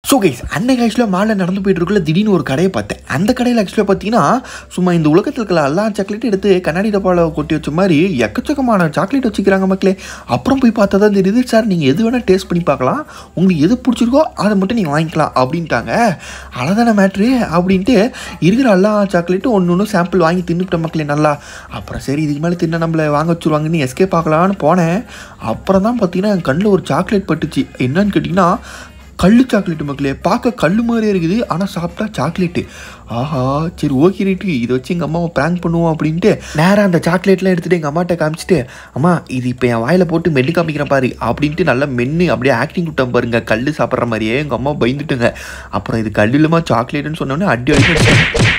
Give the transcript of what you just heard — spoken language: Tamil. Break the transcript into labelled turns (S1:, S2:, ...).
S1: ஸோ கைஸ் அன்னைக்கு ஆக்சுவலாக மேலே நடந்து போயிட்டு இருக்குள்ள திடீர்னு ஒரு கடையை பார்த்தேன் அந்த கடையில் ஆக்சுவலாக பார்த்தீங்கன்னா சும்மா இந்த உலகத்தில் இருக்கிற எல்லா சாக்லேட்டும் எடுத்து கண்ணாடி டப்பாவில் கொட்டி வச்ச மாதிரி எக்கச்சக்கமான சாக்லேட் வச்சுக்கிறாங்க மக்களே அப்புறம் போய் பார்த்தா தான் தெரியுது சார் நீங்கள் எது வேணால் டேஸ்ட் பண்ணி பார்க்கலாம் உங்களுக்கு எது பிடிச்சிருக்கோ அதை மட்டும் நீங்கள் வாங்கிக்கலாம் அப்படின்ட்டாங்க அவ்வளோதானே மேட்ரு அப்படின்ட்டு இருக்கிற எல்லா சாக்லேட்டும் ஒன்று ஒன்று சாம்பிள் வாங்கி தின்னுவிட்ட மக்களே நல்லா அப்புறம் சரி இதுக்கு மேலே தின்ன நம்மளை வாங்க வச்சுருவாங்கன்னு எஸ்கேப் பார்க்கலான்னு போனேன் அப்புறம் தான் பார்த்தீங்கன்னா என் கண்ணில் ஒரு சாக்லேட் பட்டுச்சு என்னன்னு கேட்டிங்கன்னா கள்ளு சாக்லேட்டு மக்களே பார்க்க கல்லு மாதிரியே இருக்குது ஆனால் சாப்பிட்டா சாக்லேட்டு ஆஹா சரி ஓகே ரைட்டு இதை வச்சு எங்கள் அம்மாவை ப்ராங்க் பண்ணுவோம் அப்படின்ட்டு நேராக அந்த சாக்லேட்லாம் எடுத்துகிட்டு எங்கள் அம்மாட்ட காமிச்சிட்டு அம்மா இது இப்போ என் வாயில் போட்டு மெல்லி காமிக்கிறேன் பாரு அப்படின்ட்டு நல்லா மென்று அப்படியே ஆக்டிங் விட்டேன் பாருங்க கல் சாப்பிட்ற மாதிரியே எங்கள் அம்மா பயந்துட்டுங்க அப்புறம் இது கல் இல்லைமா சாக்லேட்டுன்னு சொன்னோன்னே அடி அடி